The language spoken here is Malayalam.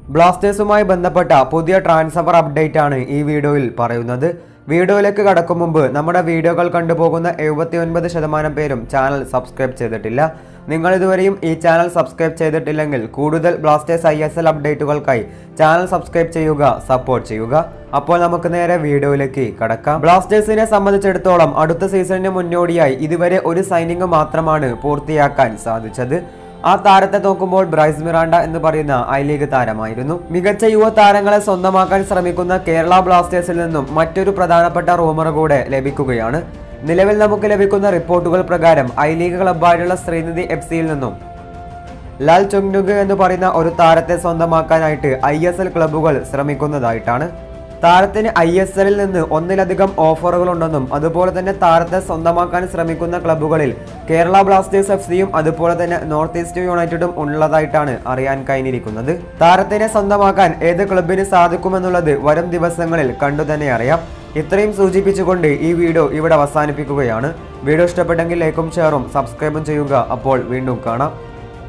ബ്ലാസ്റ്റേഴ്സുമായി ബന്ധപ്പെട്ട പുതിയ ട്രാൻസ്ഫർ അപ്ഡേറ്റ് ആണ് ഈ വീഡിയോയിൽ പറയുന്നത് വീഡിയോയിലേക്ക് കടക്കും മുമ്പ് നമ്മുടെ വീഡിയോകൾ കണ്ടുപോകുന്ന എഴുപത്തി ഒൻപത് ശതമാനം പേരും ചാനൽ സബ്സ്ക്രൈബ് ചെയ്തിട്ടില്ല നിങ്ങൾ ഇതുവരെയും ഈ ചാനൽ സബ്സ്ക്രൈബ് ചെയ്തിട്ടില്ലെങ്കിൽ കൂടുതൽ ബ്ലാസ്റ്റേഴ്സ് ഐ എസ് എൽ അപ്ഡേറ്റുകൾക്കായി ചാനൽ സബ്സ്ക്രൈബ് ചെയ്യുക സപ്പോർട്ട് ചെയ്യുക അപ്പോൾ നമുക്ക് നേരെ വീഡിയോയിലേക്ക് കടക്കാം ബ്ലാസ്റ്റേഴ്സിനെ സംബന്ധിച്ചിടത്തോളം അടുത്ത സീസണിന് മുന്നോടിയായി ഇതുവരെ ഒരു സൈനിങ് മാത്രമാണ് പൂർത്തിയാക്കാൻ സാധിച്ചത് ആ താരത്തെ നോക്കുമ്പോൾ ബ്രൈസ് മിറാണ്ട എന്ന് പറയുന്ന ഐ ലീഗ് താരമായിരുന്നു മികച്ച യുവ താരങ്ങളെ സ്വന്തമാക്കാൻ ശ്രമിക്കുന്ന കേരള ബ്ലാസ്റ്റേഴ്സിൽ നിന്നും മറ്റൊരു പ്രധാനപ്പെട്ട റൂമർ കൂടെ ലഭിക്കുകയാണ് നിലവിൽ നമുക്ക് ലഭിക്കുന്ന റിപ്പോർട്ടുകൾ പ്രകാരം ഐ ലീഗ് ക്ലബ്ബായിട്ടുള്ള ശ്രീനിധി എഫ് സിയിൽ നിന്നും ലാൽ ചൊങ്നുഗ് എന്ന് പറയുന്ന ഒരു താരത്തെ സ്വന്തമാക്കാനായിട്ട് ഐ എസ് എൽ ക്ലബ്ബുകൾ ശ്രമിക്കുന്നതായിട്ടാണ് താരത്തിന് ഐ എസ് എല്ലിൽ നിന്ന് ഒന്നിലധികം ഓഫറുകൾ ഉണ്ടെന്നും അതുപോലെ തന്നെ താരത്തെ സ്വന്തമാക്കാൻ ശ്രമിക്കുന്ന ക്ലബ്ബുകളിൽ കേരള ബ്ലാസ്റ്റേഴ്സ് എഫ് സിയും അതുപോലെ തന്നെ നോർത്ത് ഈസ്റ്റ് യുണൈറ്റഡും ഉള്ളതായിട്ടാണ് അറിയാൻ കഴിഞ്ഞിരിക്കുന്നത് താരത്തിനെ സ്വന്തമാക്കാൻ ഏത് ക്ലബിന് സാധിക്കുമെന്നുള്ളത് വരും ദിവസങ്ങളിൽ കണ്ടു തന്നെ അറിയാം ഇത്രയും സൂചിപ്പിച്ചുകൊണ്ട് ഈ വീഡിയോ ഇവിടെ അവസാനിപ്പിക്കുകയാണ് വീഡിയോ ഇഷ്ടപ്പെട്ടെങ്കിൽ ലൈക്കും ഷെയറും സബ്സ്ക്രൈബും ചെയ്യുക അപ്പോൾ വീണ്ടും കാണാം